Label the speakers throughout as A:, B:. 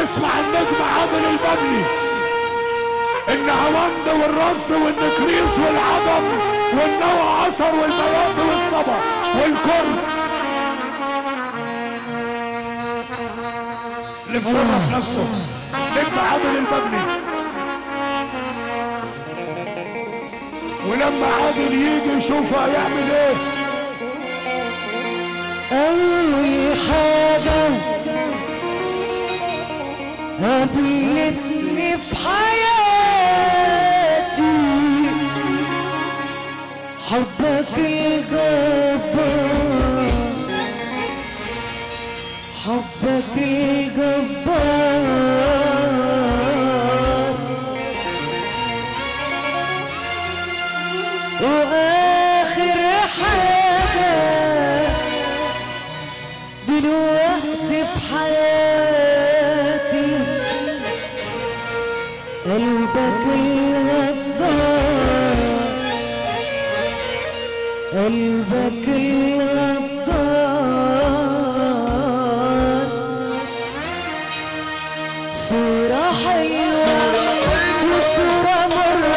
A: اسمع النجم عادل الببلي النهواند والرصد والنكريس والعظم والنوى عصر والبياض والصبا والكرد اللي مشرف نفسه نجم عادل الببلي ولما عادل يجي يشوف هيعمل ايه
B: أول حاجة قابلتني في حياتي حبك الجبار حبك الجبار وآخر حاجة دلوقتي في حياتي قلبك الغدار قلبك الغدار صورة حلوة وصورة مرة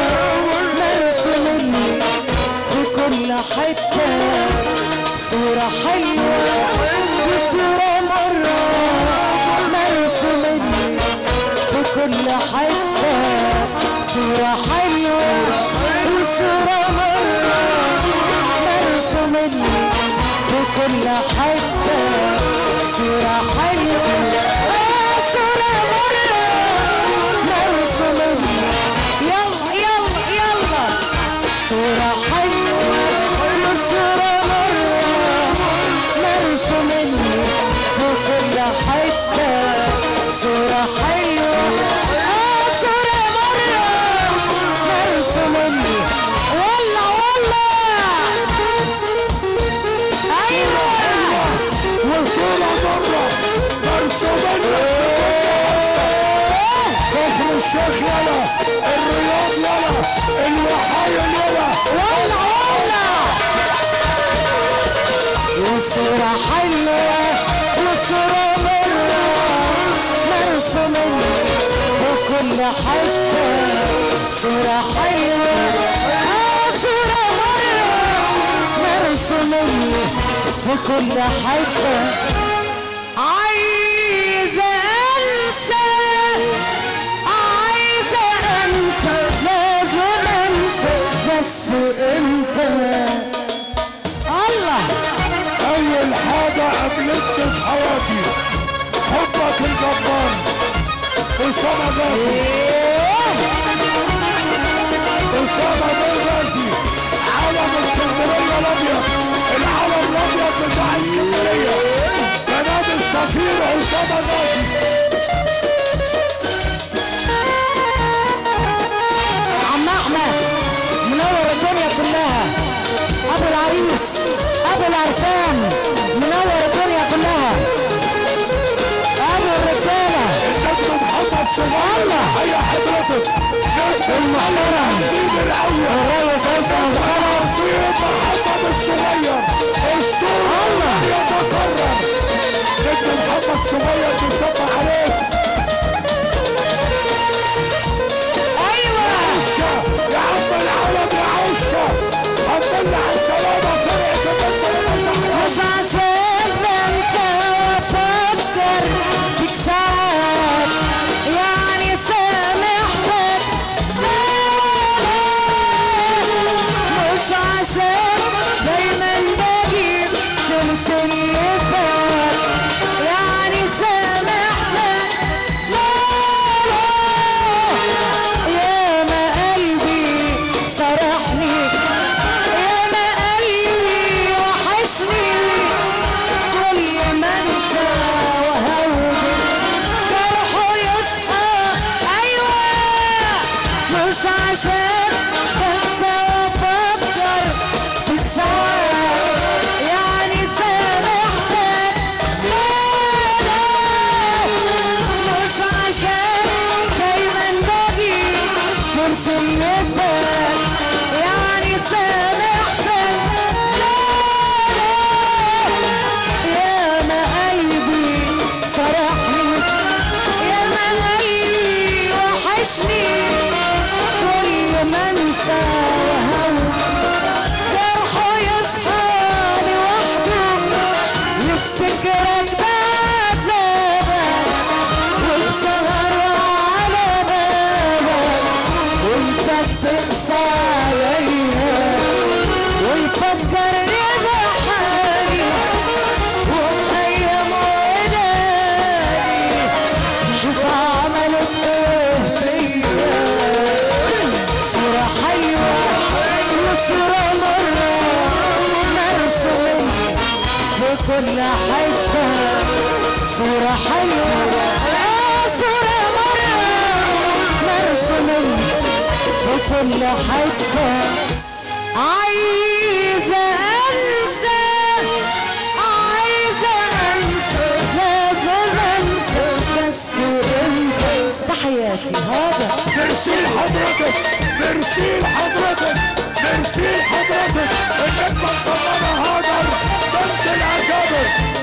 B: مرسومة في كل حتة صورة حلوة وصورة مرة مرسومة في كل حتة صورة حلوة وصورة مرة مرسومة في كل حتة صورة حلوة آه، صورة مرة مرسومة يلا يلا يلا صورة حلوة وصورة مرة مرسومة في كل حتة صورة حلوة آه، صورة مرة مرسومة والله والله أيوة
A: وصورة مرة مرسومة كفر الشيخ يلا الرياض يلا الوحايا يلا
B: والله والله وصورة حلوة وصورة مرة مرسومة وكل حتة صورة حلوة آه، صورة مرة مرسومة وكل حتة عايزة أنسى عايزة أنسى لازم أنسى بس أنت الله
A: أول حاجة قابلتني في حياتي حبك الجبار أسامة غازي أسامة بن غازي علم اسكندرية الأبيض العلم الأبيض بتاع اسكندرية جناب السفير أسامة غازي
B: عم احمد منور الدنيا كلها ابو العريس ابو العرسان منور الدنيا كلها ابو الرجاله
A: النجم محمد صغير
B: الله.
A: حيا حضرتك
B: المحترم
A: نجم الأول
B: الريس هيثم ابو خالد
A: عصير محمد الصغير اسطورة
B: الله.
A: يتكرر نجم محمد الصغير بيصب عليك
B: ايوه
A: عشة يا عم العالم يا عشة الحمد لله على السلامة فرقة الدنيا
B: مش عشان بنسى وافكر فيك ساعات يعني سامحتك مش عشان دايما بجيب سيرة اللي فات يعني سامحتك لا لا يا ما قلبي صرحني يا ما قلبي وحشني كل ما انسى وهون جرحه يصحى ايوه مش عشان بنسى وافكر فيك ساعات يعني سامحتك لا لا مش عشان دايما باجي صرت اللي فات يعني سامحتك لا لا يا ما قلبي صرحني كل حتة صورة حلوة آه صورة مرة مرسومية في كل حتة عايزة أنسى عايزة أنسى لازم أنسى بس أنت تحياتي هذا
A: ميرسي لحضرتك ميرسي لحضرتك ميرسي لحضرتك انك مطمنة هاجر بنت الاكابر